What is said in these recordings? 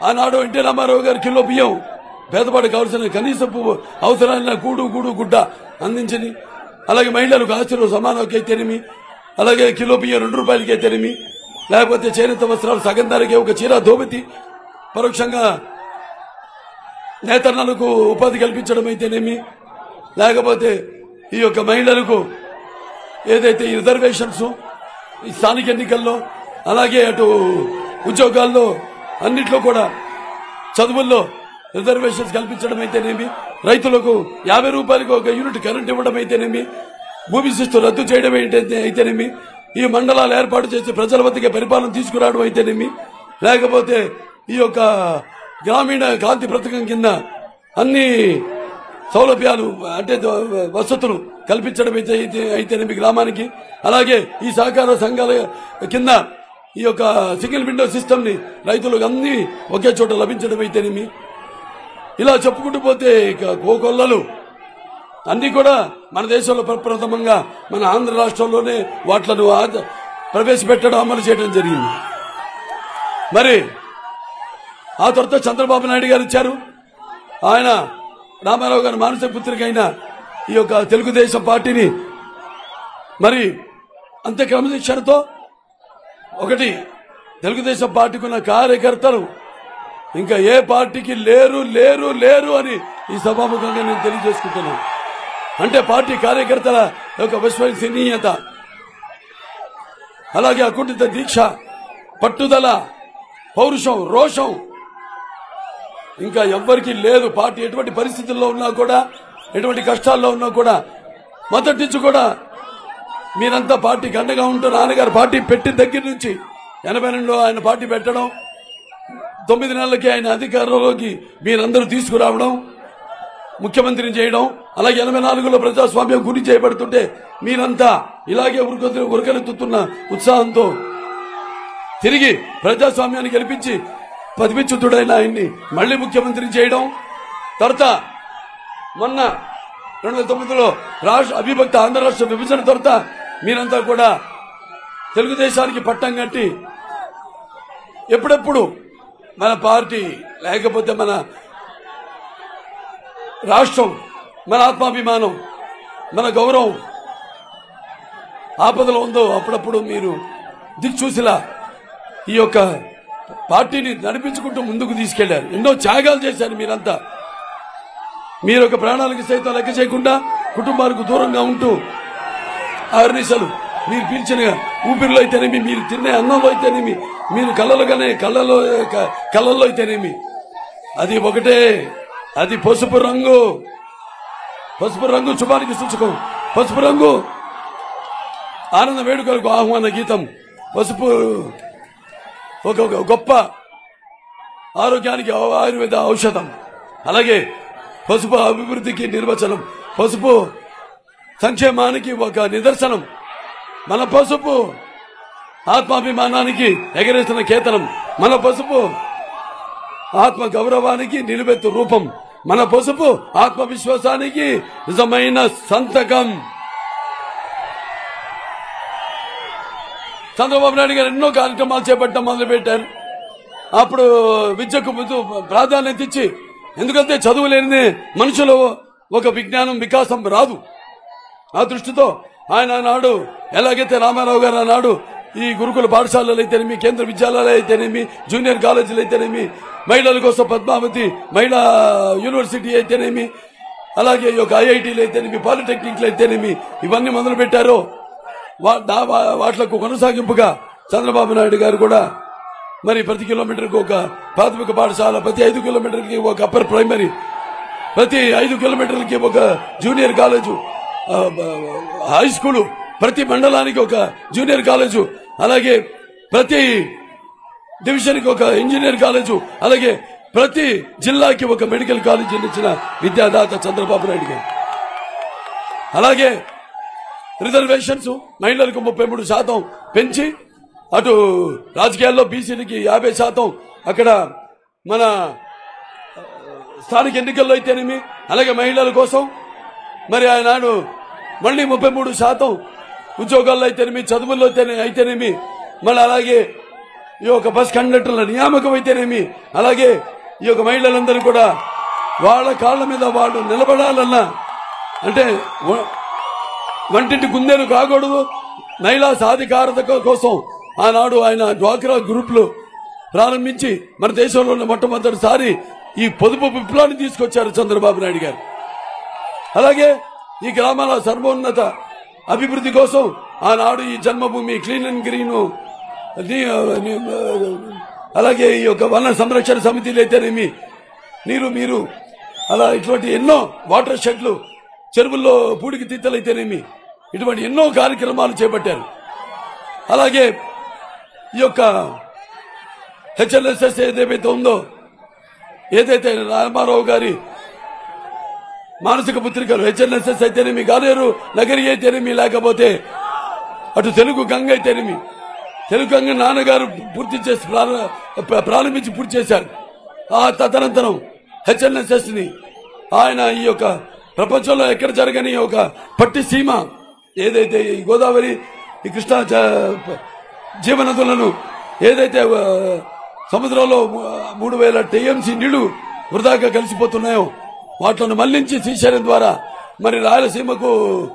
ఆనాడు ఎన్టీ రామారావు గారు కిలో బియ్యం పేదపాటు కావాల్సిన కనీసపు అవసరాలైన కూడు గూడు గుడ్డ అందించని అలాగే మహిళలకు ఆస్తులు సమానంకి అయితేనేమి అలాగే కిలో బియ్యం రెండు రూపాయలకి అయితేనేమి లేకపోతే చేనేత వస్త్రాలు సగం ధరకే ఒక చీర ధోబతి పరోక్షంగా నేతన్నలకు ఉపాధి కల్పించడం అయితేనేమి లేకపోతే ఈ యొక్క మహిళలకు ఏదైతే ఈ రిజర్వేషన్స్ ఈ స్థానిక ఎన్నికల్లో అలాగే అటు ఉద్యోగాల్లో అన్నిట్లో కూడా చదువుల్లో రిజర్వేషన్స్ కల్పించడం అయితేనేమి రైతులకు యాభై రూపాయలకు ఒక యూనిట్ కరెంట్ ఇవ్వడం అయితేనేమి భూమి శిస్తు రద్దు చేయడం ఏంటైతే అయితేనేమి ఈ మండలాలు ఏర్పాటు చేసి ప్రజల వద్దకే పరిపాలన తీసుకురావడం అయితేనేమి లేకపోతే ఈ యొక్క గ్రామీణ కాంతి పథకం కింద అన్ని సౌలభ్యాలు అంటే ద- వసతులు కల్పించడం అయితే అయితే- అయితేనేమి గ్రామానికి అలాగే ఈ సహకార సంఘాల కింద ఈ యొక్క సింగిల్ విండో సిస్టమ్ ని రైతులకు అన్ని ఒకే చోట లభించడం అయితేనేమి ఇలా చెప్పుకుంటూ పోతే ఇక కోకొల్లలు అన్ని కూడా మన దేశంలో ప్రప్రథమంగా మన ఆంధ్ర రాష్ట్రంలోనే వాట్లను ఆద- ప్రవేశపెట్టడం అమలు చేయడం జరిగింది మరి ఆ తర్వాత చంద్రబాబు నాయుడు గారు ఇచ్చారు ఆయన రామారావు గారి మానసిక పుత్రిక అయిన ఈ యొక్క తెలుగుదేశం పార్టీని మరి అంత్య క్రమశిక్షణతో ఒకటి తెలుగుదేశం పార్టీకి ఉన్న కార్యకర్తలు ఇంకా ఏ పార్టీకి లేరు లేరు లేరు అని ఈ సభాముఖంగా నేను తెలియజేసుకుంటున్నాను అంటే పార్టీ కార్యకర్తల యొక్క విశ్వసనీయత అలాగే అకుంఠిత దీక్ష పట్టుదల పౌరుషం రోషం ఇంకా ఎవ్వరికీ లేదు పార్టీ ఎటువంటి పరిస్థితుల్లో ఉన్నా కూడా ఎటువంటి కష్టాల్లో ఉన్నా కూడా మొదటి నుంచి కూడా మీరంతా పార్టీకి అండగా ఉంటూ నాన్నగారు పార్టీ పెట్టిన దగ్గర నుంచి ఎనభై రెండులో ఆయన పార్టీ పెట్టడం తొమ్మిది నెలలకి ఆయన అధికారంలోకి మీరందరూ తీసుకురావడం ముఖ్యమంత్రిని చేయడం అలాగే ఎనభై నాలుగులో ప్రజాస్వామ్యం గురి చేయబడుతుంటే మీరంతా ఇలాగే ఉరుక ఉరకలెత్తుతున్న ఉత్సాహంతో తిరిగి ప్రజాస్వామ్యాన్ని గెలిపించి పదిమిచ్చుతుడైన ఆయన్ని మళ్ళీ ముఖ్యమంత్రిని చేయడం తర్వాత మొన్న రెండు వేల తొమ్మిదిలో రాష్ట్ర అవిభక్త ఆంధ్ర రాష్ట్ర విభజన తర్వాత మీరంతా కూడా తెలుగుదేశానికి పట్టం కట్టి ఎప్పుడెప్పుడు మన పార్టీ లేకపోతే మన రాష్ట్రం మన ఆత్మాభిమానం మన గౌరవం ఆపదలో ఉందో అప్పుడప్పుడు మీరు దిక్చూసిలా ఈ యొక్క పార్టీని నడిపించుకుంటూ ముందుకు తీసుకెళ్లారు ఎన్నో త్యాగాలు చేశారు మీరంతా మీరు ఒక ప్రాణాలకు సైతం లెక్క చేయకుండా కుటుంబాలకు దూరంగా ఉంటూ ఆర్నిసలు మీరు పీల్చిన ఊపిరిలో అయితేనేమి మీరు తినే అన్నంలో అయితేనేమి మీరు కళ్ళలో కానీ కళ్ళలో క- కళ్ళల్లో అయితేనేమి అది ఒకటే అది పసుపు రంగు పసుపు రంగు శుభానికి సూచకం పసుపు రంగు ఆనంద వేడుకలకు ఆహ్వాన గీతం పసుపు ఒక ఒక గొప్ప ఆరోగ్యానికి ఆయుర్వేద ఔషధం అలాగే పసుపు అభివృద్ధికి నిర్వచనం పసుపు సంక్షేమానికి ఒక నిదర్శనం మన పసుపు ఆత్మాభిమానానికి ఎగరేసిన కేతనం మన పసుపు ఆత్మ గౌరవానికి నిలువెత్తు రూపం మన పసుపు ఆత్మవిశ్వాసానికి నిజమైన సంతకం చంద్రబాబు నాయుడు గారు ఎన్నో కార్యక్రమాలు చేపట్టడం మొదలుపెట్టారు అప్పుడు విద్యకు ముందు ప్రాధాన్యత ఇచ్చి ఎందుకంటే చదువు లేని మనుషులు ఒక విజ్ఞానం వికాసం రాదు ఆ దృష్టితో ఆయన నాడు ఎలాగైతే రామారావు గారు ఆనాడు ఈ గురుకుల పాఠశాలలు అయితేనేమి కేంద్ర విద్యాలయాలు అయితేనేమి జూనియర్ కాలేజీలు అయితేనేమి మహిళల కోసం పద్మావతి మహిళా యూనివర్సిటీ అయితేనేమి అలాగే ఈ యొక్క ఐఐటీలు అయితేనేమి పాలిటెక్నిక్లు అయితేనేమి ఇవన్నీ మొదలు పెట్టారో వా- దా- వా- వాట్లకు కొనసాగింపుగా చంద్రబాబు నాయుడు గారు కూడా మరి ప్రతి కిలోమీటర్కి ఒక ప్రాథమిక పాఠశాల ప్రతి ఐదు కిలోమీటర్కి ఒక అప్పర్ ప్రైమరీ ప్రతి ఐదు కిలోమీటర్లకి ఒక జూనియర్ కాలేజు ఆ, బ- హై స్కూలు ప్రతి మండలానికి ఒక జూనియర్ కాలేజు అలాగే ప్రతి డివిజన్కి ఒక ఇంజనీర్ కాలేజు అలాగే ప్రతి జిల్లాకి ఒక మెడికల్ కాలేజ్ ఇచ్చిన విద్యాదాత చంద్రబాబు నాయుడు గారు అలాగే రిజర్వేషన్స్ మహిళలకు ముప్పై మూడు శాతం పెంచి అటు రాజకీయాల్లో బీసీలకి యాభై శాతం అక్కడ మన స్థానిక ఎన్నికల్లో అయితేనేమి అలాగే మహిళల కోసం మరి ఆనాడు మళ్ళీ ముప్పై మూడు శాతం ఉద్యోగాల్లో అయితేనేమి చదువుల్లో అయితేనే- అయితేనేమి మళ్ళీ అలాగే ఈ యొక్క బస్ కండక్టర్ల నియామకం అయితేనేమి అలాగే ఈ యొక్క మహిళలందరూ కూడా వాళ్ళ కాళ్ళ మీద వాళ్ళు నిలబడాలన్నా అంటే వ- వంటింటి కుందేలు కాకూడదు మహిళా సాధికారత కోసం ఆనాడు ఆయన డ్వాక్రా గ్రూపులు ప్రారంభించి మన దేశంలో ఉన్న మొట్టమొదటిసారి ఈ పొదుపు విప్లవాన్ని తీసుకొచ్చారు చంద్రబాబు నాయుడు గారు అలాగే ఈ గ్రామాల సర్వోన్నత అభివృద్ధి కోసం ఆనాడు ఈ జన్మభూమి క్లీన్ అండ్ గ్రీన్ అలాగే ఈ యొక్క వన సంరక్షణ సమితిలు అయితేనేమి నీరు మీరు అలా ఇటువంటి ఎన్నో వాటర్ షెడ్లు చెరువుల్లో పూడికి తీతలు అయితేనేమి ఇటువంటి ఎన్నో కార్యక్రమాలు చేపట్టారు అలాగే ఈ యొక్క హెచ్ఎల్ఎస్ఎస్ ఏదైతే ఉందో ఏదైతే రామారావు గారి మానసిక పుత్రికలు హెచ్ఎన్ఎస్ఎస్ అయితేనేమి గాలేరు నగరి అయితేనేమి లేకపోతే అటు తెలుగు గంగ అయితేనేమి తెలుగు గంగ నాన్నగారు పూర్తి చేసి ప్రార- ప్ర- ప్రారంభించి పూర్తి చేశారు ఆ తదనంతరం హెచ్ఎన్ఎస్ఎస్ ని ఆయన ఈ యొక్క ప్రపంచంలో ఎక్కడ జరగని ఒక పట్టి సీమ ఏదైతే ఈ గోదావరి ఈ కృష్ణా జ- జీవనదులను ఏదైతే ఆ, సముద్రంలో మూ- మూడు వేల టీఎంసీ నీళ్లు వృధాగా కలిసిపోతున్నాయో వాటిని మళ్లించి శ్రీశైలం ద్వారా మరి రాయలసీమకు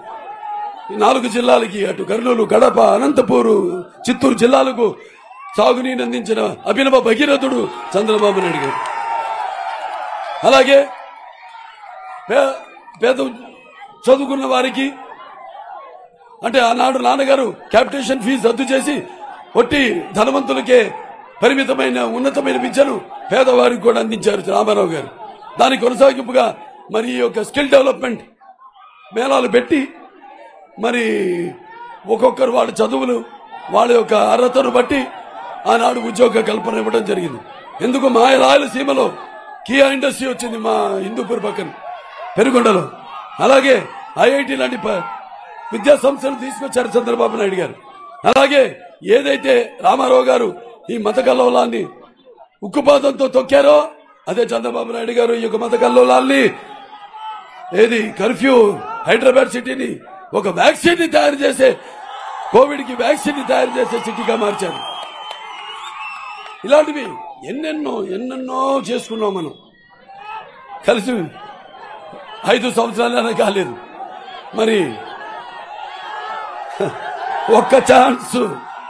ఈ నాలుగు జిల్లాలకి అటు కర్నూలు కడప అనంతపూరు చిత్తూరు జిల్లాలకు సాగునీరు అందించిన అభినవ భగీరథుడు చంద్రబాబు నాయుడు గారు అలాగే పే- పేద చదువుకున్న వారికి అంటే ఆనాడు నాన్నగారు క్యాపిటేషన్ ఫీజు రద్దు చేసి ఒట్టి ధనవంతులకే పరిమితమైన ఉన్నతమైన విద్యను పేదవారికి కూడా అందించారు రామారావు గారు దాని కొనసాగింపుగా మరి ఈ యొక్క స్కిల్ డెవలప్మెంట్ మేళాలు పెట్టి మరి ఒక్కొక్కరు వాళ్ళ చదువులు వాళ్ళ యొక్క అర్హతను బట్టి ఆనాడు ఉద్యోగ కల్పన ఇవ్వడం జరిగింది ఎందుకు మా రాయలసీమలో కియా ఇండస్ట్రీ వచ్చింది మా హిందూపూర్ పక్కన పెరుగొండలో అలాగే ఐఐటి లాంటి ప- విద్యా సంస్థలు తీసుకొచ్చారు చంద్రబాబు నాయుడు గారు అలాగే ఏదైతే రామారావు గారు ఈ మత కల్లోలాన్ని ఉక్కుపాతంతో తొక్కారో అదే చంద్రబాబు నాయుడు గారు ఈ యొక్క మత కల్లోలాల్ని ఏది కర్ఫ్యూ హైదరాబాద్ సిటీని ఒక వ్యాక్సిన్ ని తయారు చేసే కోవిడ్ కి వ్యాక్సిన్ ని తయారు చేసే సిటీగా మార్చారు ఇలాంటివి ఎన్నెన్నో ఎన్నెన్నో చేసుకున్నాం మనం కలిసి ఐదు సంవత్సరాలైనా కాలేదు మరి ఒక్క ఛాన్స్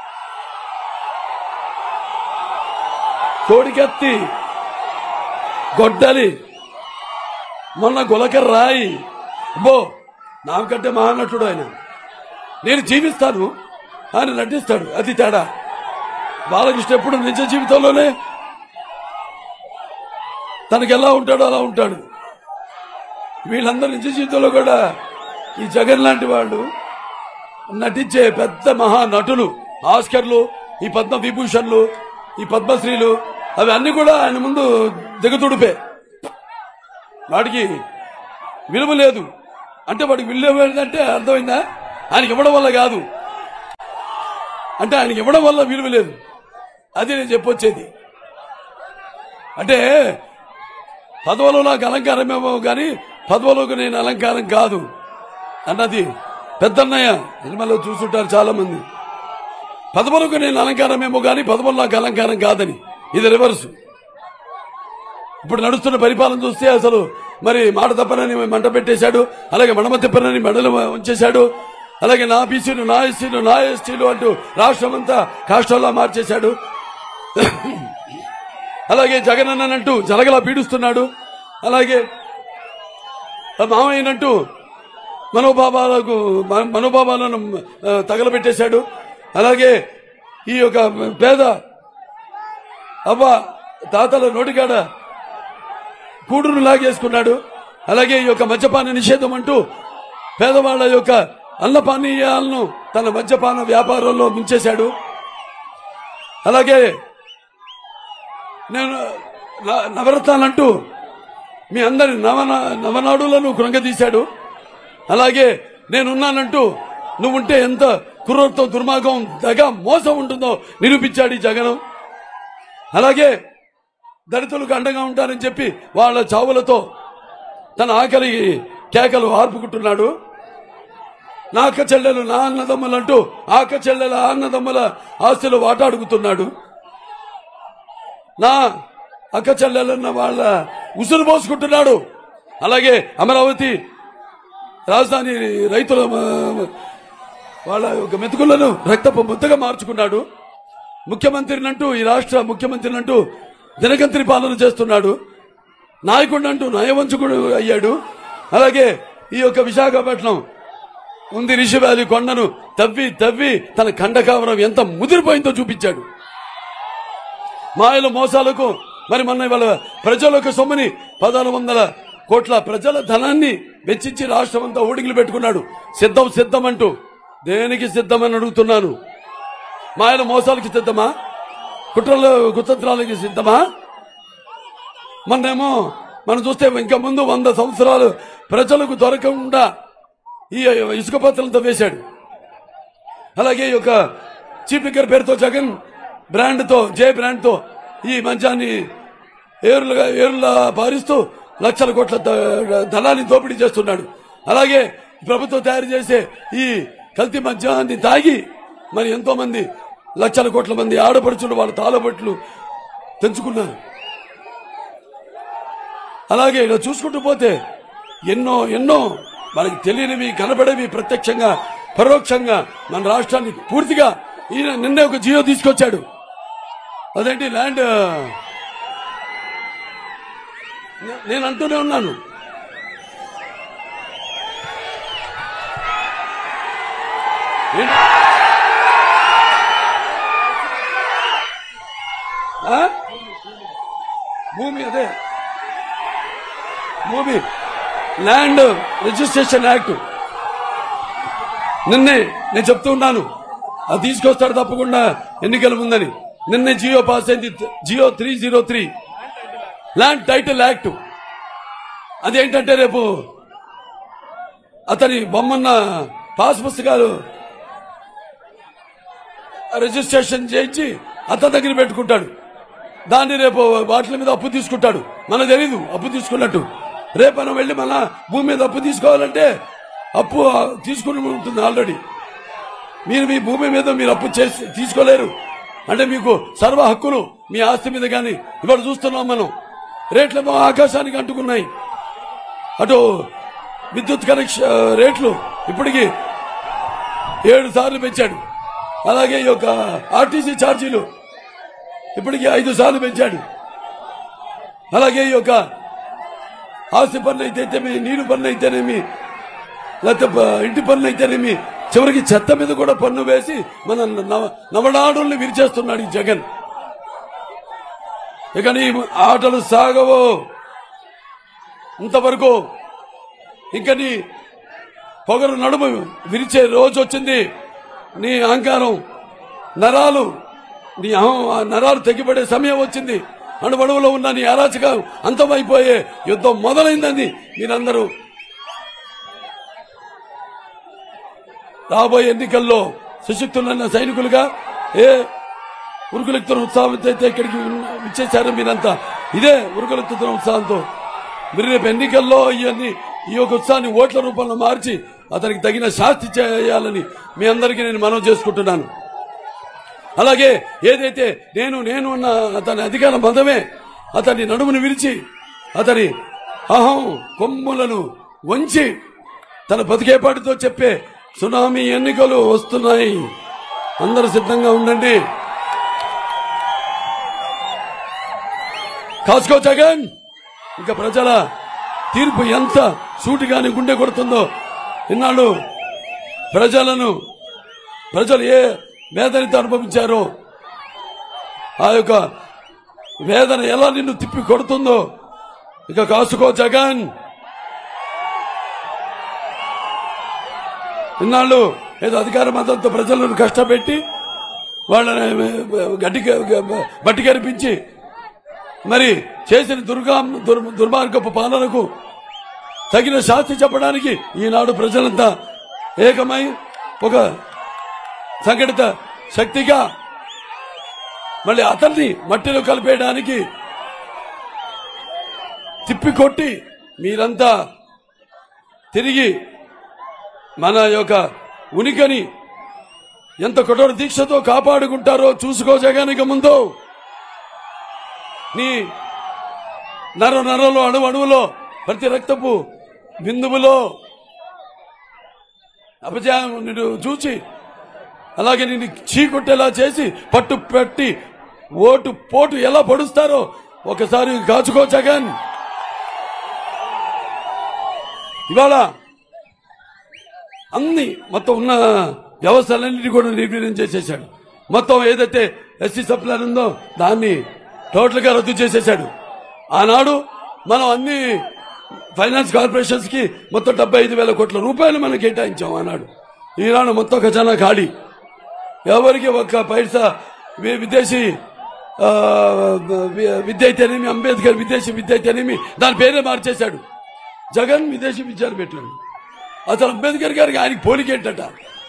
కోడికెత్తి గొడ్డలి మొన్న గులకర రాయి బో నాకంటే మహానటుడు ఆయన నేను జీవిస్తాను ఆయన నటిస్తాడు అది తేడా బాలకృష్ణ ఎప్పుడు నిజ జీవితంలోనే తనకి ఎలా ఉంటాడో అలా ఉంటాడు వీళ్ళందరూ నిజ జీవితంలో కూడా ఈ జగన్ లాంటి వాళ్ళు నటించే పెద్ద మహా నటులు ఆస్కర్లు ఈ పద్మ విభూషణ్లు ఈ పద్మశ్రీలు అవి అన్ని కూడా ఆయన ముందు దిగతుడిపే వాడికి విలువ లేదు అంటే వాడికి విలువ ఏంటంటే అర్థమైందా ఆయనకి ఇవ్వడం వల్ల కాదు అంటే ఆయనకి ఇవ్వడం వల్ల విలువ లేదు అది నేను చెప్పొచ్చేది అంటే పదవులో నాకు అలంకారమేమో కానీ పదవులకు నేను అలంకారం కాదు అన్నది పెద్దన్నయ్య నిర్మలో చూసుంటారు చాలా మంది పదవులకు నేను అలంకారమేమో కానీ పదవులు నాకు అలంకారం కాదని ఇది రివర్స్ ఇప్పుడు నడుస్తున్న పరిపాలన చూస్తే అసలు మరి మాట తప్పనని మంట పెట్టేశాడు అలాగే మడమ తిప్పనని మెడలు ఉంచేశాడు అలాగే నా బీసీలు నా ఎస్సీలు నా ఎస్టీలు అంటూ రాష్ట్రం అంతా కాష్టంలా మార్చేశాడు అలాగే జగన్ అన్ననంటూ జలగలా పీడిస్తున్నాడు అలాగే మామయ్యనంటూ మనోభావాలకు మన- మనోభావాలను ఆ, తగలబెట్టేశాడు అలాగే ఈ యొక్క పేద అవ్వ తాతల నోటికాడ కూడును లాగేసుకున్నాడు అలాగే ఈ యొక్క మద్యపాన నిషేధం అంటూ పేదవాళ్ల యొక్క అన్నపానీయాలను తన మద్యపాన వ్యాపారంలో ముంచేశాడు అలాగే నేను న- నవరత్నాలంటూ మీ అందరి నవన నవనాడులను కృంగదీశాడు అలాగే నేనున్నానంటూ నువ్వుంటే ఎంత క్రూరత్వం దుర్మార్గం దగ మోసం ఉంటుందో నిరూపించాడు ఈ జగను అలాగే దళితులకు అండగా ఉంటానని చెప్పి వాళ్ళ చావులతో తన ఆకలి కేకలు ఆర్పుకుంటున్నాడు నా అక్క చెల్లెలు నా అన్నదమ్ములు అంటూ ఆ అక్క చెల్లెల ఆ అన్నదమ్ముల ఆస్తులు వాటాడుకుతున్నాడు నా అక్క చెల్లెలన్న వాళ్ళ ఉసురు పోసుకుంటున్నాడు అలాగే అమరావతి రాజధాని రైతుల ఆ, వాళ్ళ యొక్క మెతుకులను రక్తపు ముద్దగా మార్చుకున్నాడు ముఖ్యమంత్రినంటూ ఈ రాష్ట్ర ముఖ్యమంత్రినంటూ దినగంత్రి పాలన చేస్తున్నాడు నాయకుడు అంటూ నయవంచకుడు అయ్యాడు అలాగే ఈ యొక్క విశాఖపట్నం ఉంది రిషి వ్యాలీ కొండను తవ్వి తవ్వి తన ఖండకావరం ఎంత ముదిరిపోయిందో చూపించాడు మాయల మోసాలకు మరి మొన్న ఇవాళ ప్రజలకు సొమ్ముని పదహారు వందల కోట్ల ప్రజల ధనాన్ని వెచ్చించి రాష్ట్రం అంతా ఊడిగిలు పెట్టుకున్నాడు సిద్ధం సిద్ధం అంటూ దేనికి సిద్ధమని అడుగుతున్నాను మాయల మోసాలకి సిద్ధమా కుట్రలు కుతంత్రాలకి సిద్ధమా మొన్నేమో మనం చూస్తే ఇంకా ముందు వంద సంవత్సరాలు ప్రజలకు దొరకకుండా ఈ ఇసుక పత్రాలతో వేశాడు అలాగే ఈ యొక్క చీఫ్ లిక్కర్ పేరుతో జగన్ బ్రాండ్ తో జే బ్రాండ్ తో ఈ మంచాన్ని ఏరులుగా ఏరులా పారిస్తూ లక్షల కోట్ల ద- ధనాన్ని దోపిడీ చేస్తున్నాడు అలాగే ప్రభుత్వం తయారు చేసే ఈ కల్తీ మద్యాన్ని తాగి మరి ఎంతో మంది లక్షల కోట్ల మంది ఆడపడుచులు వాళ్ళ తాళబొట్లు తెంచుకున్నారు అలాగే ఇలా చూసుకుంటూ పోతే ఎన్నో ఎన్నో మనకి తెలియనివి కనబడేవి ప్రత్యక్షంగా పరోక్షంగా మన రాష్ట్రాన్ని పూర్తిగా ఈయన నిన్నే ఒక జియో తీసుకొచ్చాడు అదేంటి ల్యాండ్ నే- నేను అంటూనే ఉన్నాను ఏంటి? ఆ? భూమి అదే భూమి ల్యాండ్ రిజిస్ట్రేషన్ యాక్ట్ నిన్నే నేను చెప్తూ ఉన్నాను అది తీసుకొస్తాడు తప్పకుండా ఎన్నికల ముందని నిన్నే జియో పాస్ అయింది GO three zero three land title act అదేంటంటే రేపు అతని బొమ్మన్న పాస్ పుస్తకాలు రిజిస్ట్రేషన్ చేయించి అతని దగ్గర పెట్టుకుంటాడు దాన్ని రేపు వాటి మీద అప్పు తీసుకుంటాడు మనకు తెలీదు అప్పు తీసుకున్నట్టు రేపు మనం వెళ్ళి మన భూమి మీద అప్పు తీసుకోవాలంటే అప్పు ఆ, తీసుకుని ఉంటుంది ఆల్రెడీ మీరు మీ భూమి మీద మీరు అప్పు చేసి తీసుకోలేరు అంటే మీకు సర్వ హక్కులు మీ ఆస్తి మీద కానీ ఇవాళ చూస్తున్నాం మనం రేట్లేమో ఆకాశానికి అంటుకున్నాయి అటు విద్యుత్ కనెక్షన్ రేట్లు ఇప్పటికి ఏడు సార్లు పెంచాడు అలాగే ఈ యొక్క ఆర్టీసీ ఛార్జీలు ఇప్పటికి ఐదు సార్లు పెంచాడు అలాగే ఈ యొక్క ఆస్తి పన్ను అయితేనేమి నీరు పన్ను అయితేనేమి లేకపోతే ప- ఇంటి పన్ను అయితేనేమి చివరికి చెత్త మీద కూడా పన్ను వేసి మన నవ- నవనాడుల్ని విరిచేస్తున్నాడు ఈ జగన్ ఇక నీ ఆటలు సాగవు ఇంతవరకు ఇంకా నీ పొగరు నడుము విరిచే రోజు వచ్చింది నీ అహంకారం నరాలు నీ అహం ఆ నరాలు తెగిపడే సమయం వచ్చింది అణువణువులో ఉన్న నీ అరాచకం అంతమైపోయే యుద్ధం మొదలైందని మీరందరూ రాబోయే ఎన్నికల్లో సుశక్తులన్న సైనికులుగా ఏ ఉరుకులెత్తున్న ఉత్సాహంతో అయితే ఇక్కడికి ఇచ్చేశారు మీరంతా ఇదే ఉరుకులెత్తుతున్న ఉత్సాహంతో మీరు రేపు ఎన్నికల్లో ఇవన్నీ ఈ యొక్క ఉత్సాహాన్ని ఓట్ల రూపంలో మార్చి అతనికి తగిన శాస్తి చేయాలని మీ అందరికీ నేను మనవి చేసుకుంటున్నాను అలాగే ఏదైతే నేను నేను అన్న అతని అధికార మదమే అతని నడుమును విరిచి అతని అహం కొమ్ములను వంచి తన బతికేపాటితో చెప్పే సునామీ ఎన్నికలు వస్తున్నాయి అందరూ సిద్ధంగా ఉండండి కాసుకో జగన్ ఇంకా ప్రజల తీర్పు ఎంత సూటిగాని గుండె కొడుతుందో ఇన్నాళ్ళు ప్రజలను ప్రజలు ఏ వేదనతో అనుభవించారో ఆ యొక్క వేదన ఎలా నిన్ను తిప్పి కొడుతుందో ఇక కాసుకో జగన్ ఇన్నాళ్ళు ఏదో అధికార మతంతో ప్రజలను కష్టపెట్టి వాళ్ళని గడ్డి బట్టి కనిపించి మరి చేసిన దుర్గా దుర్ దుర్మార్గపు పాలనకు తగిన శాస్తి చెప్పడానికి ఈనాడు ప్రజలంతా ఏకమై ఒక సంఘటిత శక్తిగా మళ్ళీ అతన్ని మట్టిలో కలిపేయడానికి తిప్పికొట్టి మీరంతా తిరిగి మన యొక్క ఉనికిని ఎంత కఠోర దీక్షతో కాపాడుకుంటారో చూసుకో జగన్ ఇక ముందు నీ నర నరలో అణు అణువులో ప్రతి రక్తపు బిందువులో అపజయం నిన్ను చూచి అలాగే నిన్ను చీకొట్టేలా చేసి పట్టు పెట్టి ఓటు పోటు ఎలా పొడుస్తారో ఒకసారి కాచుకో జగన్ ఇవాళ అన్ని మొత్తం ఉన్న వ్యవస్థలన్నిటి కూడా నిర్వీర్యం చేసేశాడు మొత్తం ఏదైతే ఎస్సీ సప్లాన్ ఉందో దాన్ని టోటల్ గా రద్దు చేసేశాడు ఆనాడు మనం అన్ని ఫైనాన్స్ కార్పొరేషన్స్ కి మొత్తం డెబ్బై ఐదు వేల కోట్ల రూపాయలు మనం కేటాయించాం ఆనాడు ఈనాడు మొత్తం ఖజానా ఖాళీ ఎవరికి ఒక్క పైసా వి- విదేశీ ఆ, వి- విద్య అయితేనేమి అంబేద్కర్ విదేశీ విద్య అయితేనేమి దాని పేరే మార్చేశాడు జగన్ విదేశీ విద్యను పెట్టాడు అసలు అంబేద్కర్ గారికి ఆయనకి పోలికేంటట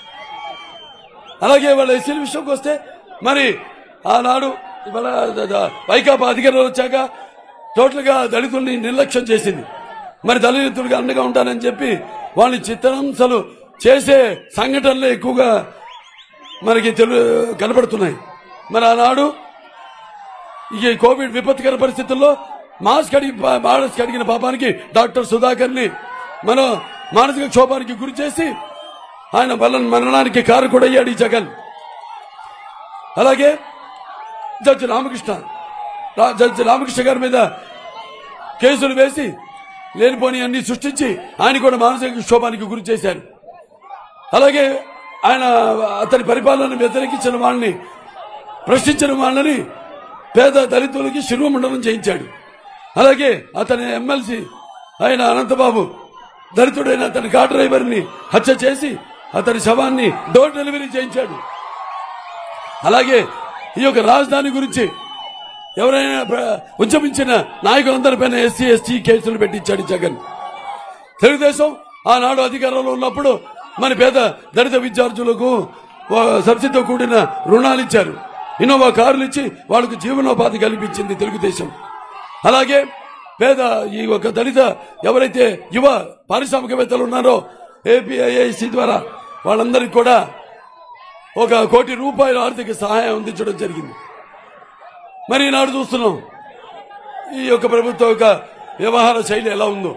అలాగే వాళ్ళ ఎస్సీల విషయంకి వస్తే మరి ఆనాడు ఇవాళ ద- ద- వైకాపా అధికారంలో వచ్చాక టోటల్ గా దళితుల్ని నిర్లక్ష్యం చేసింది మరి దళితుడిగా అండగా ఉంటానని చెప్పి వాళ్ళని చిత్రహింసలు చేసే సంఘటనలు ఎక్కువగా మనకి తెలు కనపడుతున్నాయి మరి ఆనాడు ఈ కోవిడ్ విపత్కర పరిస్థితుల్లో మాస్క్ అడిగి మాస్క్ అడిగిన పాపానికి డాక్టర్ సుధాకర్ ని మనం మానసిక క్షోభానికి గురి చేసి ఆయన వల్ల మరణానికి కారకుడయ్యాడు ఈ జగన్ అలాగే జడ్జి రామకృష్ణ రా- జడ్జి రామకృష్ణ గారి మీద కేసులు వేసి లేనిపోని అన్ని సృష్టించి ఆయన కూడా మానసిక క్షోభానికి గురి చేశారు అలాగే ఆయన అతని పరిపాలన వ్యతిరేకించిన వాళ్ళని ప్రశ్నించిన వాళ్ళని పేద దళితులకి శిరోమండలం చేయించాడు అలాగే అతని ఎమ్మెల్సీ ఆయన అనంతబాబు దళితుడైన అతని కార్ డ్రైవర్ని హత్య చేసి అతని శవాన్ని డోర్ డెలివరీ చేయించాడు అలాగే ఈ యొక్క రాజధాని గురించి ఎవరైనా ప్ర- ఉద్యమించిన నాయకులందరిపైన ఎస్సీ ఎస్టీ కేసులు పెట్టించాడు జగన్ తెలుగుదేశం ఆనాడు అధికారంలో ఉన్నప్పుడు మన పేద దళిత విద్యార్థులకు ఓ సబ్సిడీతో కూడిన రుణాలు ఇచ్చారు ఇన్నోవా కార్లు ఇచ్చి వాళ్ళకు జీవనోపాధి కల్పించింది తెలుగుదేశం అలాగే పేద ఈ ఒక దళిత ఎవరైతే యువ పారిశ్రామికవేత్తలు ఉన్నారో ఏపీఐఐసి ద్వారా వాళ్ళందరికీ కూడా ఒక కోటి రూపాయల ఆర్థిక సహాయం అందించడం జరిగింది మరి ఈనాడు చూస్తున్నాం ఈ యొక్క ప్రభుత్వం యొక్క వ్యవహార శైలి ఎలా ఉందో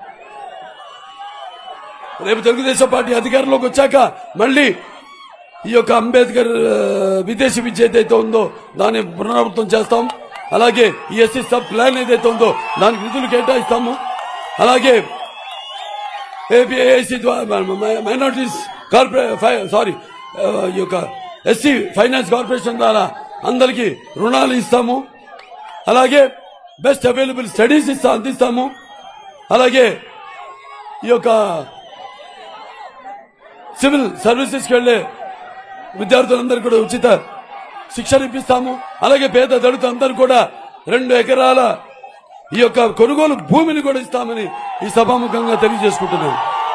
రేపు తెలుగుదేశం పార్టీ అధికారంలోకి వచ్చాక మళ్ళీ ఈ యొక్క అంబేద్కర్ ఆ, విదేశీ విద్య ఏదైతే ఉందో దాన్ని పునరావృతం చేస్తాం అలాగే ఈ ఎస్సీ సబ్ ప్లాన్ ఏదైతే ఉందో దానికి నిధులు కేటాయిస్తాము అలాగే ఏపీఐసి మైనార్టీస్ కార్పొరే సారీ ఈ యొక్క ఎస్సీ ఫైనాన్స్ కార్పొరేషన్ ద్వారా అందరికీ రుణాలు ఇస్తాము అలాగే బెస్ట్ అవైలబుల్ స్టడీస్ ఇస్తా అందిస్తాము అలాగే ఈ యొక్క సివిల్ సర్వీసెస్కి వెళ్లే విద్యార్థులందరికీ కూడా ఉచిత శిక్షణ ఇప్పిస్తాము అలాగే పేద దళితులందరూ కూడా రెండు ఎకరాల ఈ యొక్క కొనుగోలు భూమిని కూడా ఇస్తామని ఈ సభాముఖంగా తెలియజేసుకుంటున్నాను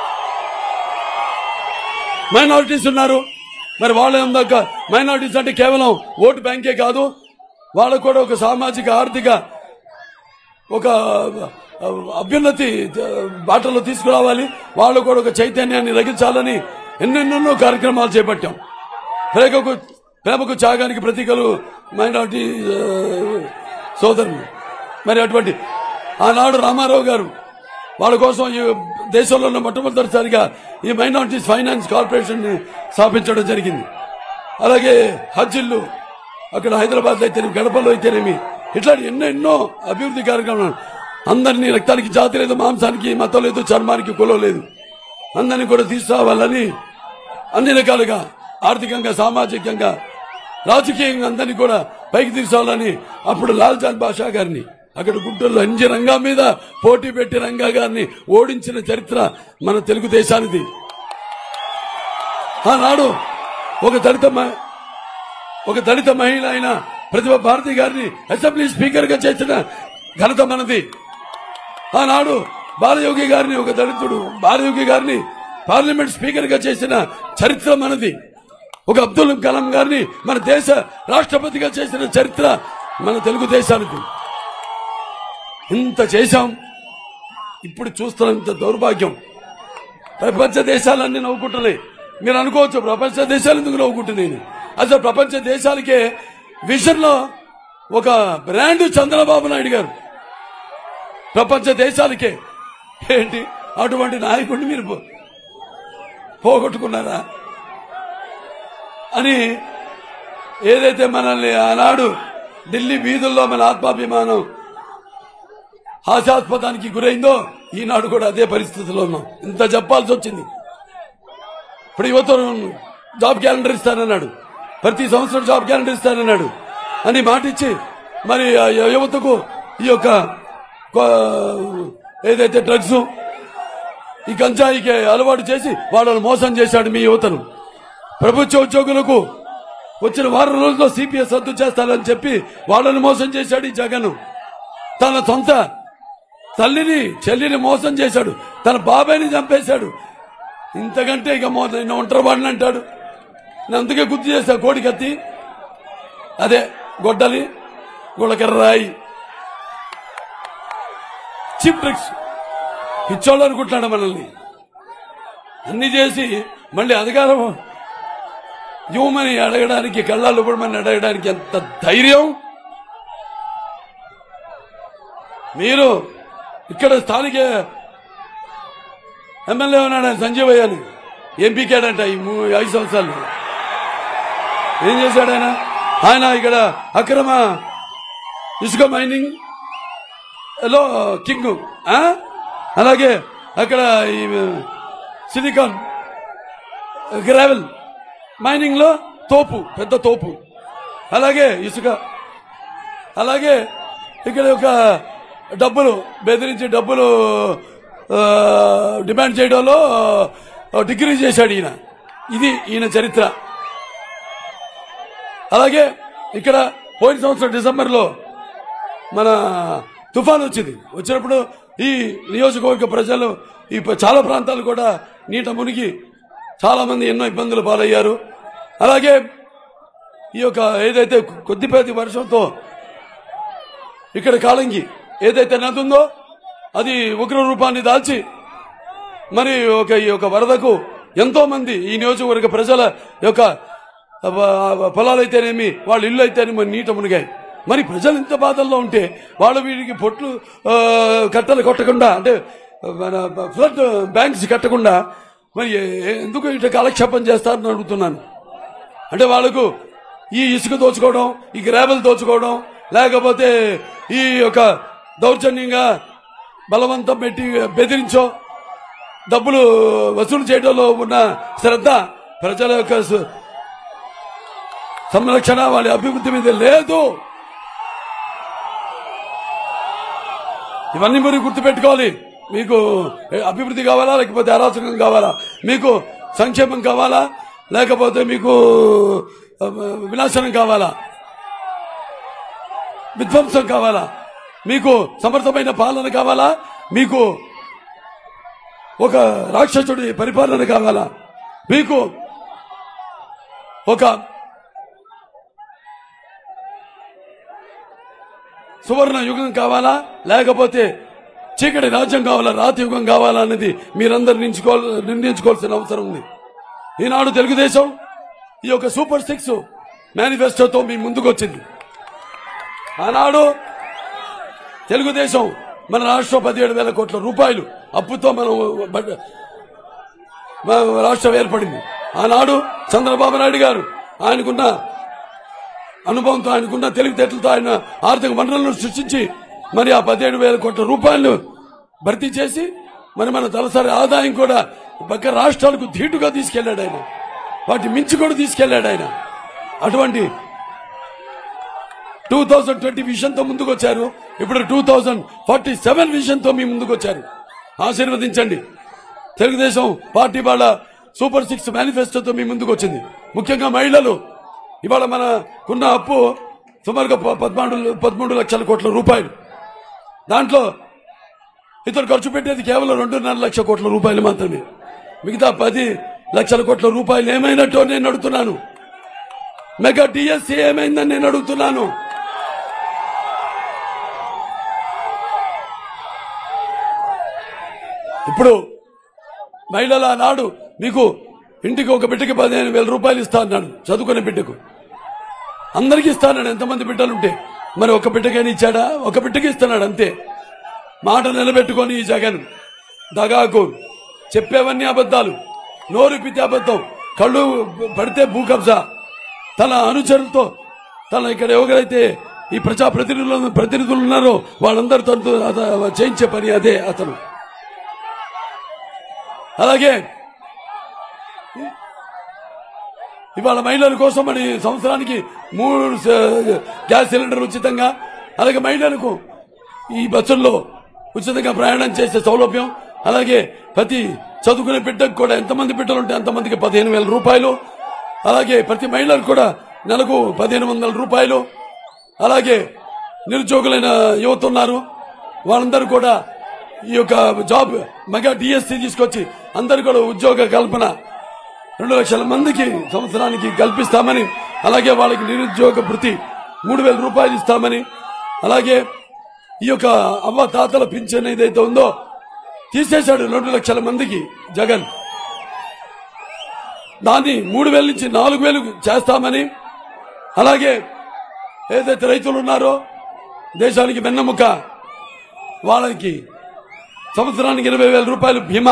మైనారిటీస్ ఉన్నారు మరి వాళ్ళ ఉందాక మైనారిటీస్ అంటే కేవలం ఓటు బ్యాంకే కాదు వాళ్ళకు కూడా ఒక సామాజిక ఆర్థిక ఒక అభ్యున్నతి బాటలో తీసుకురావాలి వాళ్ళు కూడా ఒక చైతన్యాన్ని రగించాలని ఎన్నెన్నెన్నో కార్యక్రమాలు చేపట్టాం ప్రేమకు ప్రేమకు త్యాగానికి ప్రతీకలు మైనార్టీ ఆ, సోదరులు మరి అటువంటి ఆనాడు రామారావు గారు వాళ్ళ కోసం ఈ దేశంలో ఉన్న మొట్టమొదటిసారిగా ఈ మైనార్టీస్ ఫైనాన్స్ కార్పొరేషన్ ని స్థాపించడం జరిగింది అలాగే హజ్జిల్లు అక్కడ హైదరాబాద్ అయితేనేమి గడపలో అయితేనేమి ఇట్లాంటి ఎన్నో ఎన్నో అభివృద్ధి కార్యక్రమాలు అందరినీ రక్తానికి జాతి లేదు మాంసానికి మతం లేదు చర్మానికి కులం లేదు అందరినీ కూడా తీసుకురావాలని అన్ని రకాలుగా ఆర్థికంగా సామాజికంగా రాజకీయంగా అందరినీ కూడా పైకి తీసుకురావాలని అప్పుడు లాల్ చాంద్ బాషా గారిని అక్కడ గుంటూరులో ఎంజి రంగా మీద పోటీ పెట్టి రంగా గారిని ఓడించిన చరిత్ర మన తెలుగుదేశానిది ఆనాడు ఒక దళిత మ- ఒక దళిత మహిళ అయిన ప్రతిభ భారతి గారిని అసెంబ్లీ స్పీకర్ గా చేసిన ఘనత మనది ఆనాడు బాలయోగి గారిని ఒక దళితుడు బాలయోగి గారిని పార్లమెంట్ స్పీకర్ గా చేసిన చరిత్ర మనది ఒక అబ్దుల్ కలాం గారిని మన దేశ రాష్ట్రపతిగా చేసిన చరిత్ర మన తెలుగుదేశానికి ఇంత చేశాం ఇప్పుడు చూస్తున్న ఇంత దౌర్భాగ్యం ప్రపంచ దేశాలన్నీ నవ్వుకుంటున్నాయి మీరు అనుకోవచ్చు ప్రపంచ దేశాలు ఎందుకు నవ్వుకుంటున్నాయి అసలు ప్రపంచ దేశాలకే విజన్ లో ఒక బ్రాండ్ చంద్రబాబు నాయుడు గారు ప్రపంచ దేశాలకే ఏంటి అటువంటి నాయకుడిని మీరు పో- పోగొట్టుకున్నారా అని ఏదైతే మనల్ని ఆనాడు ఢిల్లీ వీధుల్లో మన ఆత్మాభిమానం హాస్యాస్పదానికి గురైందో ఈనాడు కూడా అదే పరిస్థితిలో ఉన్నాం ఇంత చెప్పాల్సి వచ్చింది ఇప్పుడు యువత జాబ్ క్యాలెండర్ ఇస్తానన్నాడు ప్రతి సంవత్సరం జాబ్ క్యాలెండర్ ఇస్తానన్నాడు అని మాట ఇచ్చి మరి ఆ యువతకు ఈ యొక్క కొ- ఏదైతే డ్రగ్స్ ఈ గంజాయికి అలవాటు చేసి వాళ్ళని మోసం చేశాడు మీ యువతను ప్రభుత్వ ఉద్యోగులకు వచ్చిన వారం రోజుల్లో సిపిఎస్ రద్దు చేస్తానని చెప్పి వాళ్ళని మోసం చేశాడు ఈ జగన్ తన సొంత తల్లిని చెల్లిని మోసం చేశాడు తన బాబాయిని చంపేశాడు ఇంతకంటే ఇక మో నిన్న ఒంటరి వాడిని అంటాడు నేను అందుకే గుర్తు చేశా కోడి కత్తి అదే గొడ్డలి గుళకర్రాయి చిప్ ట్రిక్స్ పిచ్చోళ్ళు అనుకుంటున్నాడు మనల్ని అన్ని చేసి మళ్ళీ అధికారం ఇవ్వమని అడగడానికి కళ్ళాలు ఇవ్వమని అడగడానికి ఎంత ధైర్యం మీరు ఇక్కడ స్థానిక ఎమ్మెల్యే ఉన్నాడు ఆయన సంజీవయ్య అని ఎంపీకేడంట ఈ మూ- ఐదు సంవత్సరాలు ఏం చేశాడు ఆయన ఆయన ఇక్కడ అక్రమ ఇసుక మైనింగ్ లో కింగ్ ఆ? అలాగే అక్కడ ఈ సిలికాన్ గ్రావెల్ మైనింగ్ లో తోపు పెద్ద తోపు అలాగే ఇసుక అలాగే ఇక్కడ ఒక డబ్బులు బెదిరించి డబ్బులు ఆ, డిమాండ్ చేయడంలో ఆ, డిగ్రీ చేశాడు ఈయన ఇది ఈయన చరిత్ర అలాగే ఇక్కడ పోయిన సంవత్సరం డిసెంబర్లో మన తుఫాన్ వచ్చింది వచ్చినప్పుడు ఈ నియోజకవర్గ ప్రజలు ఈ ప- చాలా ప్రాంతాలు కూడా నీట మునిగి చాలా మంది ఎన్నో ఇబ్బందులు పాలయ్యారు అలాగే ఈ యొక్క ఏదైతే కొద్దిపాటి వర్షంతో ఇక్కడ కాలంగి ఏదైతే నది ఉందో అది ఉగ్ర రూపాన్ని దాల్చి మరి ఒక ఈ యొక్క వరదకు ఎంతో మంది ఈ నియోజకవర్గ ప్రజల యొక్క వ- పొలాలైతేనేమి వాళ్ళ ఇల్లు అయితేనేమి నీట మునిగాయి మరి ప్రజలు ఇంత బాధల్లో ఉంటే వాళ్ళు వీరికి పొట్లు ఆ, కట్టలు కొట్టకుండా అంటే మన ఫ్లడ్ బ్యాంక్స్ కట్టకుండా మరి ఏ- ఎందుకు ఇట్లా కాలక్షేపం చేస్తారని అడుగుతున్నాను అంటే వాళ్ళకు ఈ ఇసుక దోచుకోవడం ఈ గ్రాబెల్ దోచుకోవడం లేకపోతే ఈ యొక్క దౌర్జన్యంగా బలవంతం పెట్టి బెదిరించో డబ్బులు వసూలు చేయడంలో ఉన్న శ్రద్ధ ప్రజల యొక్క సు- సంరక్షణ వాళ్ళ అభివృద్ధి మీద లేదు ఇవన్నీ మీరు గుర్తుపెట్టుకోవాలి మీకు ఏ, అభివృద్ధి కావాలా లేకపోతే అరాచకం కావాలా మీకు సంక్షేమం కావాలా లేకపోతే మీకు ఆ, వినాశనం కావాలా విధ్వంసం కావాలా మీకు సమర్థమైన పాలన కావాలా మీకు ఒక రాక్షసుడి పరిపాలన కావాలా మీకు ఒక సువర్ణ యుగం కావాలా లేకపోతే చీకటి రాజ్యం కావాలా రాతి యుగం కావాలా అనేది మీరందరూ నించుకోవాలి నిర్ణయించుకోవాల్సిన అవసరం ఉంది ఈనాడు తెలుగుదేశం ఈ యొక్క సూపర్ సిక్స్ మేనిఫెస్టోతో మీ ముందుకు వచ్చింది ఆనాడు తెలుగుదేశం మన రాష్ట్రం పదిహేడు వేల కోట్ల రూపాయలు అప్పుతో మనం బడ్జె- మన రాష్ట్రం ఏర్పడింది ఆనాడు చంద్రబాబు నాయుడు గారు ఆయనకున్న అనుభవంతో ఆయనకున్న తెలివితేటలతో ఆయన ఆర్థిక వనరులను సృష్టించి మరి ఆ పదిహేడు వేల కోట్ల రూపాయలను భర్తీ చేసి మరి మన తలసరి ఆదాయం కూడా పక్క రాష్ట్రాలకు ధీటుగా తీసుకెళ్లాడు ఆయన వాటి మించి కూడా తీసుకెళ్లాడు ఆయన అటువంటి టూ థౌజండ్ ట్వంటీ విజన్ తో ముందుకు వచ్చారు ఇప్పుడు two thousand forty seven vision తో మీ ముందుకు వచ్చారు ఆశీర్వదించండి తెలుగుదేశం పార్టీ వాళ్ళ సూపర్ సిక్స్ మేనిఫెస్టోతో మీ ముందుకు వచ్చింది ముఖ్యంగా మహిళలు ఇవాళ మనకున్న అప్పు సుమారుగా ప- పదమూడు పదమూడు లక్షల కోట్ల రూపాయలు దాంట్లో ఇతను ఖర్చు పెట్టేది కేవలం రెండున్నర లక్షల కోట్ల రూపాయలు మాత్రమే మిగతా పది లక్షల కోట్ల రూపాయలు ఏమైనట్టు నేను అడుగుతున్నాను మెగా డిఎస్సీ ఏమైందని నేను అడుగుతున్నాను ఇప్పుడు మహిళల నాడు మీకు ఇంటికి ఒక బిడ్డకి పదిహేను వేల రూపాయలు ఇస్తా అన్నాడు చదువుకునే బిడ్డకు అందరికీ ఇస్తానన్నాడు ఎంతమంది బిడ్డలుంటే మరి ఒక బిడ్డకైనా ఇచ్చాడా ఒక బిడ్డకి ఇస్తున్నాడు అంతే మాట నిలబెట్టుకొని ఈ జగన్ దగాకు చెప్పేవన్నీ అబద్ధాలు నోరుపితే అబద్ధం కళ్ళు పడితే భూ కబ్జా తన అనుచరులతో తన ఇక్కడ ఎవరైతే ఈ ప్రజా ప్రతినిధులు ప్రతినిధులు ఉన్నారో వాళ్ళందరూ తనతో అత- చేయించే పని అదే అతను అలాగే ఇవాళ మహిళల కోసం మరి సంవత్సరానికి మూడు స- గ్యాస్ సిలిండర్ ఉచితంగా అలాగే మహిళలకు ఈ బస్సుల్లో ఉచితంగా ప్రయాణం చేసే సౌలభ్యం అలాగే ప్రతి చదువుకునే బిడ్డకు కూడా ఎంతమంది బిడ్డలు ఉంటే అంతమందికి పదిహేను వేల రూపాయలు అలాగే ప్రతి మహిళలకు కూడా నెలకు పదిహేను వందల రూపాయలు అలాగే నిరుద్యోగులైన యువత ఉన్నారు వాళ్ళందరూ కూడా ఈ యొక్క జాబ్ మెగా డిఎస్సి తీసుకొచ్చి అందరు కూడా ఉద్యోగ కల్పన రెండు లక్షల మందికి సంవత్సరానికి కల్పిస్తామని అలాగే వాళ్ళకి నిరుద్యోగ భృతి మూడు వేల రూపాయలు ఇస్తామని అలాగే ఈ యొక్క అవ్వ తాతల పింఛన్ ఏదైతే ఉందో తీసేశాడు రెండు లక్షల మందికి జగన్ దాన్ని మూడు వేల నుంచి నాలుగు వేలు చేస్తామని అలాగే ఏదైతే రైతులు ఉన్నారో దేశానికి వెన్నెముక వాళ్ళకి సంవత్సరానికి ఇరవై వేల రూపాయలు బీమా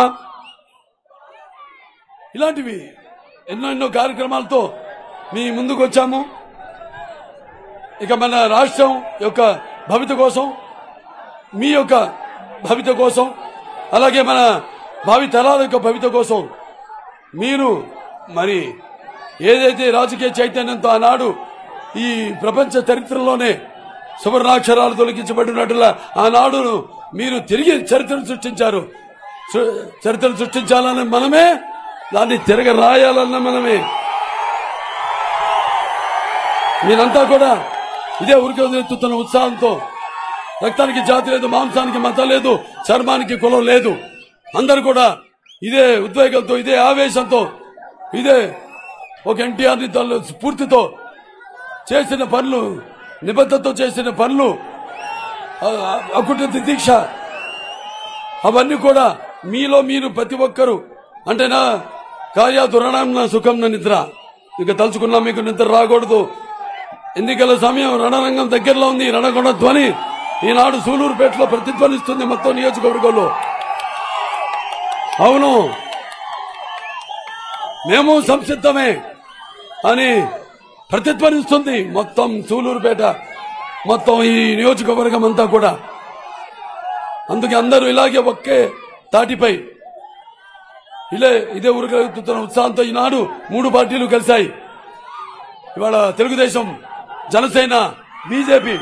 ఇలాంటివి ఎన్నో ఎన్నో కార్యక్రమాలతో మీ ముందుకు వచ్చాము ఇక మన రాష్ట్రం యొక్క భవిత కోసం మీ యొక్క భవిత కోసం అలాగే మన భావి తరాల యొక్క భవిత కోసం మీరు మరి ఏదైతే రాజకీయ చైతన్యంతో ఆనాడు ఈ ప్రపంచ చరిత్రలోనే సువర్ణాక్షరాలు తొలగించబడినట్లుగా ఆనాడు మీరు తిరిగి చరిత్రను సృష్టించారు సృ- చరిత్రను సృష్టించాలని మనమే దాన్ని తిరగ రాయాలన్న మనమే మీరంతా కూడా ఇదే ఉరికి వదిలేస్తున్న ఉత్సాహంతో రక్తానికి జాతి లేదు మాంసానికి మతం లేదు చర్మానికి కులం లేదు అందరు కూడా ఇదే ఉద్వేగంతో ఇదే ఆవేశంతో ఇదే ఒక ఎన్టీఆర్ ని తన స్ఫూర్తితో చేసిన పనులు నిబద్ధతతో చేసిన పనులు ఆ- ఆ- అకుట దీక్ష అవన్నీ కూడా మీలో మీరు ప్రతి ఒక్కరు అంటే నా కార్య దురణం నా సుఖం నా నిద్ర ఇక తలుచుకున్నా మీకు నిద్ర రాకూడదు ఎన్నికల సమయం రణరంగం దగ్గరలో ఉంది రణగొండ ధ్వని ఈనాడు సూలూరుపేటలో ప్రతిధ్వనిస్తుంది మొత్తం నియోజకవర్గంలో అవును మేము సంసిద్ధమే అని ప్రతిధ్వనిస్తుంది మొత్తం సూలూరుపేట మొత్తం ఈ నియోజకవర్గం అంతా కూడా అందుకే అందరూ ఇలాగే ఒకే తాటిపై ఇలే ఇదే ఊరుకుతున్న ఉత్సాహంతో ఈనాడు మూడు పార్టీలు కలిశాయి ఇవాళ తెలుగుదేశం జనసేన బీజేపీ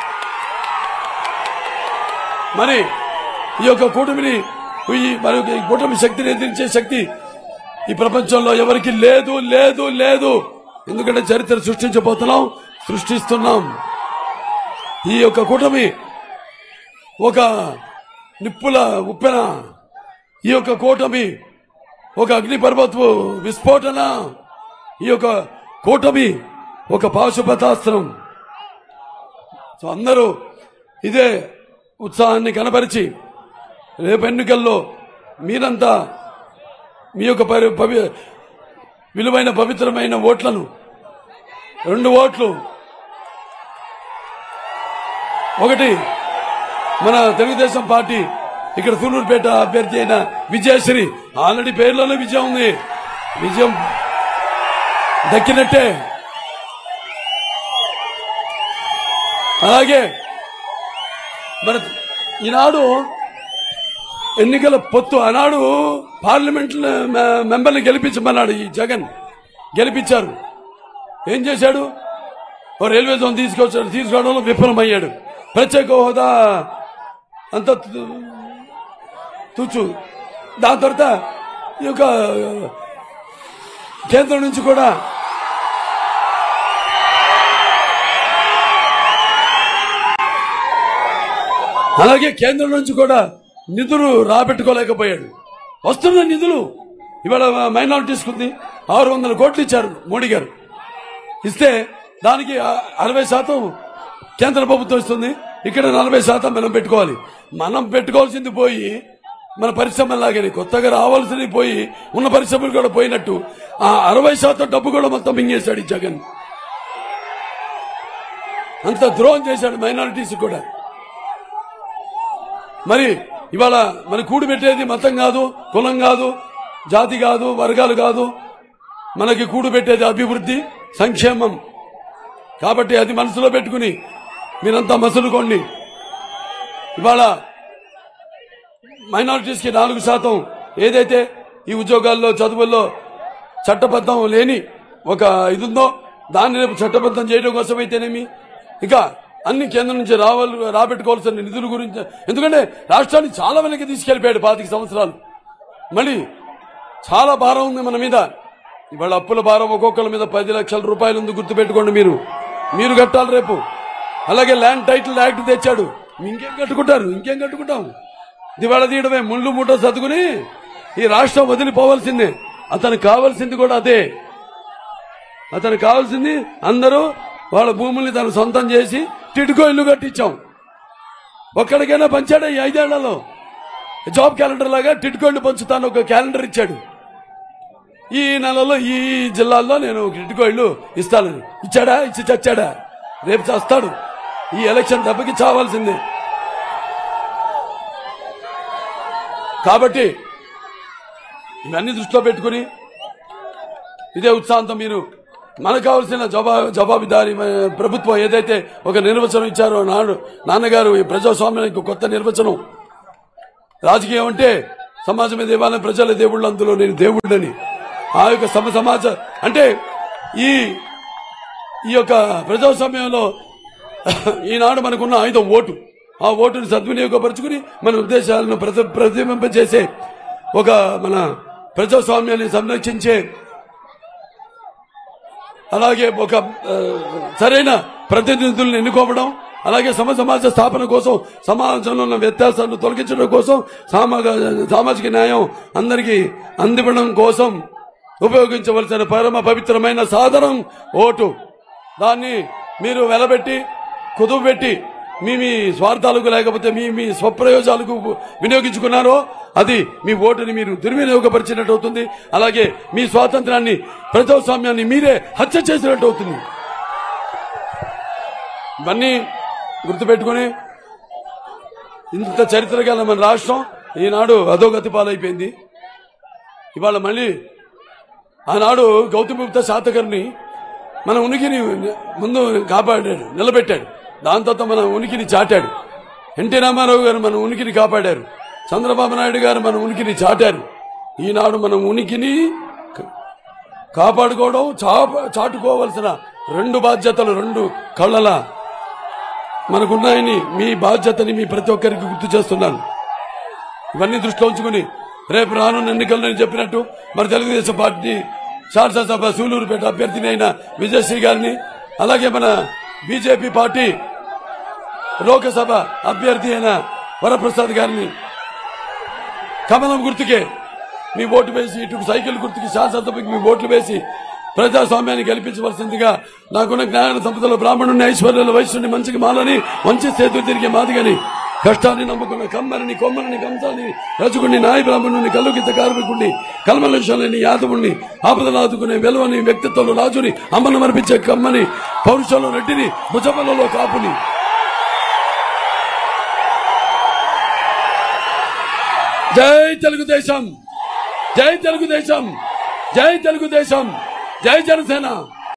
మరి ఈ యొక్క కూటమిని ఈ మరి ఈ కూటమి శక్తిని ఎదిరించే శక్తి ఈ ప్రపంచంలో ఎవరికి లేదు లేదు లేదు ఎందుకంటే చరిత్ర సృష్టించబోతున్నాం సృష్టిస్తున్నాం ఈ యొక్క కూటమి ఒక నిప్పుల ఉప్పెన ఈ యొక్క కూటమి ఒక అగ్ని పర్వతపు విస్ఫోటన ఈ యొక్క కూటమి ఒక పాశుపతాస్త్రం సో అందరూ ఇదే ఉత్సాహాన్ని కనపరిచి రేపు ఎన్నికల్లో మీరంతా మీ యొక్క పరి- పవి- విలువైన పవిత్రమైన ఓట్లను రెండు ఓట్లు ఒకటి మన తెలుగుదేశం పార్టీ ఇక్కడ సూలూరుపేట అభ్యర్థి అయిన విజయశ్రీ ఆల్రెడీ పేరులోనే విజయం ఉంది విజయం దక్కినట్టే అలాగే మన ఈనాడు ఎన్నికల పొత్తు ఆనాడు పార్లమెంట్ మెంబర్ని గెలిపించమన్నాడు ఈ జగన్ గెలిపించారు ఏం చేశాడు ఓ రైల్వే జోన్ తీసుకొచ్చాడు తీసుకోవడంలో విఫలమయ్యాడు ప్రత్యేక హోదా అంత తు- తుచ్చు దాని తర్వాత ఈ యొక్క కేంద్రం నుంచి కూడా అలాగే కేంద్రం నుంచి కూడా నిధులు రాబెట్టుకోలేకపోయాడు వస్తున్న నిధులు ఇవాళ మైనారిటీస్ కుంది ఆరు వందల కోట్లు ఇచ్చారు మోడీ గారు ఇస్తే దానికి అ- అరవై శాతం కేంద్ర ప్రభుత్వం ఇస్తుంది ఇక్కడ నలభై శాతం మనం పెట్టుకోవాలి మనం పెట్టుకోవాల్సింది పోయి మన పరిశ్రమలాగే కొత్తగా రావాల్సింది పోయి ఉన్న పరిశ్రమలు కూడా పోయినట్టు ఆ అరవై శాతం డబ్బు కూడా మొత్తం మింగేశాడు ఈ జగన్ అంత ద్రోహం చేశాడు మైనారిటీస్ కూడా మరి ఇవాళ మన కూడి పెట్టేది మతం కాదు కులం కాదు జాతి కాదు వర్గాలు కాదు మనకి కూడు పెట్టేది అభివృద్ధి సంక్షేమం కాబట్టి అది మనసులో పెట్టుకుని మీరంతా మసులుకోండి ఇవాళ మైనారిటీస్కి నాలుగు శాతం ఏదైతే ఈ ఉద్యోగాల్లో చదువుల్లో చట్టబద్ధం లేని ఒక ఇది ఉందో దాన్ని రేపు చట్టబద్ధం చేయడం కోసమైతేనేమి ఇంకా అన్ని కేంద్రం నుంచి రావాలి రాబెట్టుకోవాల్సిన నిధుల గురించి ఎందుకంటే రాష్ట్రాన్ని చాలా వెనక్కి తీసుకెళ్లిపోయాడు పాతిక సంవత్సరాలు మళ్ళీ చాలా భారం ఉంది మన మీద ఇవాళ అప్పుల భారం ఒక్కొక్కరి మీద పది లక్షల రూపాయలు ఉంది గుర్తుపెట్టుకోండి మీరు మీరు కట్టాలి రేపు అలాగే ల్యాండ్ టైటిల్ యాక్ట్ తెచ్చాడు ఇంకేం కట్టుకుంటారు ఇంకేం కట్టుకుంటాం దివాళ తీయడమే ముళ్ళు మూట సర్దుకుని ఈ రాష్ట్రం వదిలిపోవాల్సిందే అతనికి కావాల్సింది కూడా అదే అతనికి కావాల్సింది అందరూ వాళ్ళ భూముల్ని తన సొంతం చేసి టిడ్కో ఇల్లు కట్టించాం ఒక్కడికైనా పంచాడా ఈ ఐదేళ్లలో జాబ్ క్యాలెండర్ లాగా టిడ్కో ఇల్లు పంచుతాను ఒక క్యాలెండర్ ఇచ్చాడు ఈ నెలలో ఈ జిల్లాల్లో నేను టిడ్కో ఇల్లు ఇస్తానని ఇచ్చాడా ఇచ్చి చచ్చాడా రేపు చేస్తాడు ఈ ఎలక్షన్ దెబ్బకి చావాల్సిందే కాబట్టి ఇవన్నీ దృష్టిలో పెట్టుకుని ఇదే ఉత్సాహంతో మీరు మనకు కావాల్సిన జవా జవాబుదారీ ప్రభుత్వం ఏదైతే ఒక నిర్వచనం ఇచ్చారో నాడు నాన్నగారు ఈ ప్రజాస్వామ్యానికి ఒక కొత్త నిర్వచనం రాజకీయం అంటే సమాజం మీద ఇవ్వాలని ప్రజల దేవుళ్ళు అందులో నేను దేవుళ్ళని ఆ యొక్క సమ సమాజ అంటే ఈ ఈ యొక్క ప్రజాస్వామ్యంలో ఈనాడు మనకున్న ఆయుధం ఓటు ఆ ఓటుని సద్వినియోగపరుచుకుని మన ఉద్దేశాలను ప్రతి ప్రతిబింబచేసే ఒక మన ప్రజాస్వామ్యాన్ని సంరక్షించే అలాగే ఒక ఆ, సరైన ప్రతినిధులను ఎన్నుకోవడం అలాగే సమ సమాజ స్థాపన కోసం సమాజంలో ఉన్న వ్యత్యాసాలను తొలగించడం కోసం సామాజ సామాజిక న్యాయం అందరికీ అందివ్వడం కోసం ఉపయోగించవలసిన పరమ పవిత్రమైన సాధనం ఓటు దాన్ని మీరు వెలబెట్టి కుదువు పెట్టి మీ మీ స్వార్థాలకు లేకపోతే మీ మీ స్వప్రయోజనాలకు వినియోగించుకున్నారో అది మీ ఓటుని మీరు దుర్వినియోగపరిచినట్టు అవుతుంది అలాగే మీ స్వాతంత్రాన్ని ప్రజాస్వామ్యాన్ని మీరే హత్య చేసినట్టు అవుతుంది ఇవన్నీ గుర్తుపెట్టుకుని ఇంత చరిత్ర గల మన రాష్ట్రం ఈనాడు అధోగతి పాలైపోయింది ఇవాళ మళ్ళీ ఆనాడు గౌతమ బుద్ధ శాతకర్ని మన ఉనికిని ముందు కాపాడాడు నిలబెట్టాడు దాని తర్వాత మన ఉనికిని చాటాడు ఎన్టీ రామారావు గారు మన ఉనికిని కాపాడారు చంద్రబాబు నాయుడు గారు మన ఉనికిని చాటారు ఈనాడు మన ఉనికిని క- కాపాడుకోవడం చాప చాటుకోవలసిన రెండు బాధ్యతలు రెండు కళ్ళల మనకున్నాయని మీ బాధ్యతని మీ ప్రతి ఒక్కరికి గుర్తు చేస్తున్నాను ఇవన్నీ దృష్టిలో ఉంచుకుని రేపు రానున్న ఎన్నికల్లో నేను చెప్పినట్టు మరి తెలుగుదేశం పార్టీ శాసనసభ సూలూరుపేట అభ్యర్థిని అయిన విజయశ్రీ గారిని అలాగే మన బీజేపీ పార్టీ లోకసభ అభ్యర్థి అయిన వరప్రసాద్ గారిని కమలం గుర్తుకే మీ ఓటు వేసి ఇటు సైకిల్ గుర్తుకి శాసనసభకి మీ ఓట్లు వేసి ప్రజాస్వామ్యాన్ని గెలిపించవలసిందిగా నాకున్న జ్ఞాన సంపదలో బ్రాహ్మణుని ఐశ్వర్యాలు వైశ్యుని మంచికి మాలని మంచి సేతు తిరిగే మాదిగని కష్టాన్ని నమ్ముకున్న కమ్మరిని కొమ్మరిని కంసాన్ని రజుకుని నాయ బ్రాహ్మణుని కల్లుకిత కార్మికుడిని కల్మలక్షణని యాదవుణ్ణి ఆపదలు ఆదుకునే వెలువని వ్యక్తిత్వంలో రాజుని అమ్మను మరిపించే కమ్మని పౌరుషంలో రెడ్డిని భుజబలలో కాపుని జై తెలుగుదేశం జై తెలుగుదేశం జై తెలుగుదేశం జై జనసేన